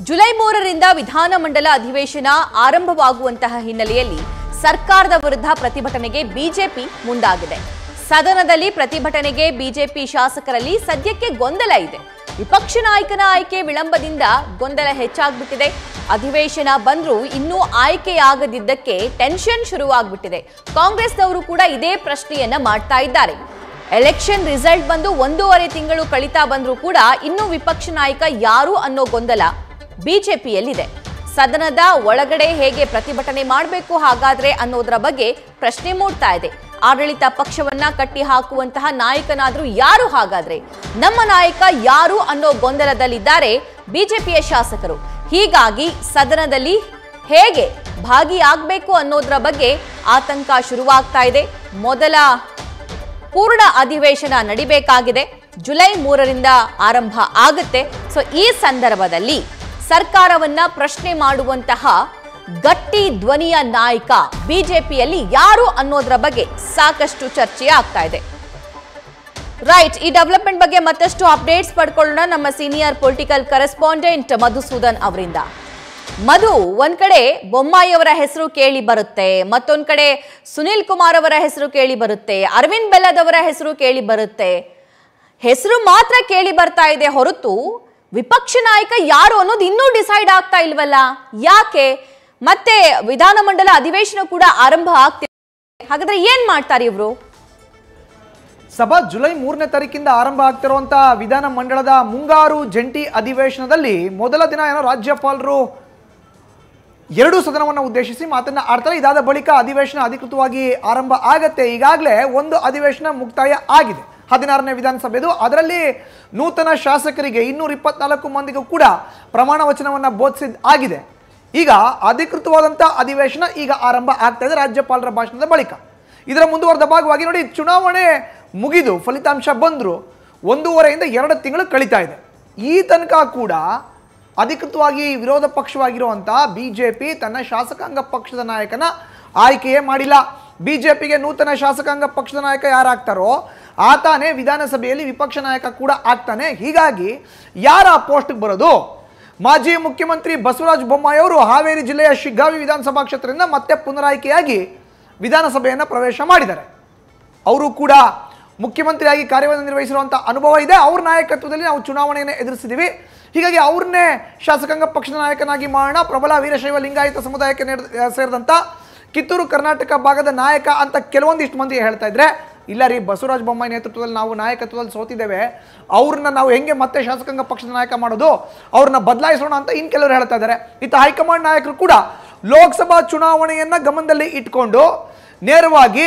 July ಮೂರರಿಂದ ವಿಧಾನಮಂಡಲ ಅಧಿವೇಶನ ಆರಂಭವಾಗುವಂತಹ ಹಿನ್ನೆಲೆಯಲ್ಲಿ ಸರ್ಕಾರದ ವಿರುದ್ಧ ಪ್ರತಿಭಟನೆಗೆ ಬಿಜೆಪಿ ಮುಂದಾಗಿದೆ ಸದನದಲ್ಲಿ ಪ್ರತಿಭಟನೆಗೆ ಬಿಜೆಪಿ ಶಾಸಕರಲ್ಲಿ ಸದ್ಯಕ್ಕೆ ಗೊಂದಲ ಇದೆ ವಿಪಕ್ಷ ನಾಯಕನ ಆಯ್ಕೆ ವಿಳಂಬದಿಂದ ಗೊಂದಲ ಹೆಚ್ಚಾಗ್ಬಿಟ್ಟಿದೆ ಅಧಿವೇಶನ ಬಂದ್ರೂ ಇನ್ನೂ ಆಯ್ಕೆಯಾಗದಿದ್ದಕ್ಕೆ ಟೆನ್ಷನ್ ಶುರುವಾಗ್ಬಿಟ್ಟಿದೆ ಕಾಂಗ್ರೆಸ್ನವರು ಕೂಡ ಇದೇ ಪ್ರಶ್ನೆಯನ್ನ ಮಾಡ್ತಾ ಇದ್ದಾರೆ ಎಲೆಕ್ಷನ್ ರಿಸಲ್ಟ್ ಬಂದು ಒಂದೂವರೆ ತಿಂಗಳು ಕಳೀತಾ ಬಂದ್ರೂ ಕೂಡ ಇನ್ನೂ ವಿಪಕ್ಷ ನಾಯಕ ಯಾರು ಅನ್ನೋ ಗೊಂದಲ ಬಿಜೆಪಿಯಲ್ಲಿದೆ ಸದನದ ಒಳಗಡೆ ಹೇಗೆ ಪ್ರತಿಭಟನೆ ಮಾಡಬೇಕು ಹಾಗಾದ್ರೆ ಅನ್ನೋದರ ಬಗ್ಗೆ ಪ್ರಶ್ನೆ ಮೂಡ್ತಾ ಇದೆ ಆಡಳಿತ ಪಕ್ಷವನ್ನ ಕಟ್ಟಿ ಹಾಕುವಂತಹ ನಾಯಕನಾದ್ರೂ ಯಾರು ಹಾಗಾದ್ರೆ ನಮ್ಮ ನಾಯಕ ಯಾರು ಅನ್ನೋ ಗೊಂದಲದಲ್ಲಿದ್ದಾರೆ ಬಿಜೆಪಿಯ ಶಾಸಕರು ಹೀಗಾಗಿ ಸದನದಲ್ಲಿ ಹೇಗೆ ಭಾಗಿಯಾಗಬೇಕು ಅನ್ನೋದರ ಬಗ್ಗೆ ಆತಂಕ ಶುರುವಾಗ್ತಾ ಇದೆ ಮೊದಲ ಪೂರ್ಣ ಅಧಿವೇಶನ ನಡಿಬೇಕಾಗಿದೆ ಜುಲೈ ಮೂರರಿಂದ ಆರಂಭ ಆಗುತ್ತೆ ಸೊ ಈ ಸಂದರ್ಭದಲ್ಲಿ ಸರ್ಕಾರವನ್ನ ಪ್ರಶ್ನೆ ಮಾಡುವಂತಹ ಗಟ್ಟಿ ಧ್ವನಿಯ ನಾಯಕ ಬಿಜೆಪಿಯಲ್ಲಿ ಯಾರು ಅನ್ನೋದರ ಬಗ್ಗೆ ಸಾಕಷ್ಟು ಚರ್ಚೆ ಆಗ್ತಾ ಇದೆ ರೈಟ್ ಈ ಡೆವಲಪ್ಮೆಂಟ್ ಬಗ್ಗೆ ಮತ್ತಷ್ಟು ಅಪ್ಡೇಟ್ಸ್ ಪಡ್ಕೊಳ್ಳೋಣ ನಮ್ಮ ಸೀನಿಯರ್ ಪೊಲಿಟಿಕಲ್ ಕರೆಸ್ಪಾಂಡೆಂಟ್ ಮಧುಸೂದನ್ ಅವರಿಂದ ಮಧು ಒಂದ್ ಕಡೆ ಬೊಮ್ಮಾಯಿ ಅವರ ಹೆಸರು ಕೇಳಿ ಬರುತ್ತೆ ಮತ್ತೊಂದ್ ಕಡೆ ಸುನಿಲ್ ಕುಮಾರ್ ಅವರ ಹೆಸರು ಕೇಳಿ ಬರುತ್ತೆ ಅರವಿಂದ್ ಬೆಲ್ಲದ್ ಅವರ ಹೆಸರು ಕೇಳಿ ಬರುತ್ತೆ ಹೆಸರು ಮಾತ್ರ ಕೇಳಿ ಬರ್ತಾ ಇದೆ ಹೊರತು ವಿಪಕ್ಷ ನಾಯಕ ಯಾರು ಅನ್ನೋದು ಇನ್ನೂ ಡಿಸೈಡ್ ಆಗ್ತಾ ಇಲ್ವಲ್ಲ ಯಾಕೆ ಮತ್ತೆ ವಿಧಾನಮಂಡಲ ಅಧಿವೇಶನ ಕೂಡ ಆರಂಭ ಆಗ್ತಿದೆ ಹಾಗಾದ್ರೆ ಏನ್ ಮಾಡ್ತಾರೆ ಇವರು ಸಭಾ ಜುಲೈ ಮೂರನೇ ತಾರೀಕಿಂದ ಆರಂಭ ಆಗ್ತಿರುವಂತಹ ವಿಧಾನ ಮಂಡಳದ ಮುಂಗಾರು ಜಂಟಿ ಅಧಿವೇಶನದಲ್ಲಿ ಮೊದಲ ದಿನ ಏನೋ ರಾಜ್ಯಪಾಲರು ಎರಡು ಸದನವನ್ನು ಉದ್ದೇಶಿಸಿ ಮಾತನ್ನ ಆಡ್ತಾರೆ ಇದಾದ ಬಳಿಕ ಅಧಿವೇಶನ ಅಧಿಕೃತವಾಗಿ ಆರಂಭ ಆಗತ್ತೆ ಈಗಾಗಲೇ ಒಂದು ಅಧಿವೇಶನ ಮುಕ್ತಾಯ ಆಗಿದೆ ಹದಿನಾರನೇ ವಿಧಾನಸಭೆದು ಅದರಲ್ಲಿ ನೂತನ ಶಾಸಕರಿಗೆ ಇನ್ನೂರ ಇಪ್ಪತ್ನಾಲ್ಕು ಮಂದಿಗೂ ಕೂಡ ಪ್ರಮಾಣ ವಚನವನ್ನು ಬೋಧಿಸಿದ ಆಗಿದೆ ಈಗ ಅಧಿಕೃತವಾದಂಥ ಅಧಿವೇಶನ ಈಗ ಆರಂಭ ಆಗ್ತಾ ಇದೆ ರಾಜ್ಯಪಾಲರ ಭಾಷಣದ ಬಳಿಕ ಇದರ ಮುಂದುವರೆದ ಭಾಗವಾಗಿ ನೋಡಿ ಚುನಾವಣೆ ಮುಗಿದು ಫಲಿತಾಂಶ ಬಂದರು ಒಂದೂವರೆಯಿಂದ ಎರಡು ತಿಂಗಳು ಕಳೀತಾ ಇದೆ ಈ ತನಕ ಕೂಡ ಅಧಿಕೃತವಾಗಿ ವಿರೋಧ ಪಕ್ಷವಾಗಿರುವಂಥ ಬಿ ಜೆ ಪಿ ತನ್ನ ಶಾಸಕಾಂಗ ಪಕ್ಷದ ನಾಯಕನ ಆಯ್ಕೆಯೇ ಮಾಡಿಲ್ಲ ಬಿ ಜೆ ಪಿಗೆ ನೂತನ ಶಾಸಕಾಂಗ ಪಕ್ಷದ ನಾಯಕ ಯಾರಾಗ್ತಾರೋ ಆತಾನೇ ವಿಧಾನಸಭೆಯಲ್ಲಿ ವಿಪಕ್ಷ ನಾಯಕ ಕೂಡ ಆಗ್ತಾನೆ ಹೀಗಾಗಿ ಯಾರ ಆ ಪೋಸ್ಟ್ಗೆ ಬರೋದು ಮಾಜಿ ಮುಖ್ಯಮಂತ್ರಿ ಬಸವರಾಜ ಬೊಮ್ಮಾಯಿ ಅವರು ಹಾವೇರಿ ಜಿಲ್ಲೆಯ ಶಿಗ್ಗಾವಿ ವಿಧಾನಸಭಾ ಕ್ಷೇತ್ರದಿಂದ ಮತ್ತೆ ಪುನರಾಯ್ಕೆಯಾಗಿ ವಿಧಾನಸಭೆಯನ್ನು ಪ್ರವೇಶ ಮಾಡಿದ್ದಾರೆ ಅವರು ಕೂಡ ಮುಖ್ಯಮಂತ್ರಿಯಾಗಿ ಕಾರ್ಯವನ್ನು ನಿರ್ವಹಿಸಿರುವಂಥ ಅನುಭವ ಇದೆ ಅವ್ರ ನಾಯಕತ್ವದಲ್ಲಿ ನಾವು ಚುನಾವಣೆಯನ್ನು ಎದುರಿಸಿದ್ದೀವಿ ಹೀಗಾಗಿ ಅವ್ರನ್ನೇ ಶಾಸಕಾಂಗ ಪಕ್ಷದ ನಾಯಕನಾಗಿ ಮಾಡೋಣ ಪ್ರಬಲ ವೀರಶೈವ ಲಿಂಗಾಯತ ಸಮುದಾಯಕ್ಕೆ ನೇಡ್- ಸೇರಿದಂಥ ಕಿತ್ತೂರು ಕರ್ನಾಟಕ ಭಾಗದ ನಾಯಕ ಅಂತ ಕೆಲವೊಂದಿಷ್ಟು ಮಂದಿ ಹೇಳ್ತಾ ಇದ್ರೆ ಇಲ್ಲ ರೀ ಬಸವರಾಜ ಬೊಮ್ಮಾಯಿ ನೇತೃತ್ವದಲ್ಲಿ ನಾವು ನಾಯಕತ್ವದಲ್ಲಿ ಸೋತಿದ್ದೇವೆ ಅವ್ರನ್ನ ನಾವು ಹೆಂಗೆ ಮತ್ತೆ ಶಾಸಕಾಂಗ ಪಕ್ಷದ ನಾಯಕ ಮಾಡೋದು ಅವ್ರನ್ನ ಬದಲಾಯಿಸೋಣ ಅಂತ ಇನ್ನು ಕೆಲವರು ಹೇಳ್ತಾ ಇದ್ದಾರೆ ಇತ್ತ ಹೈಕಮಾಂಡ್ ನಾಯಕರು ಕೂಡ ಲೋಕಸಭಾ ಚುನಾವಣೆಯನ್ನ ಗಮನದಲ್ಲಿ ಇಟ್ಕೊಂಡು ನೇರವಾಗಿ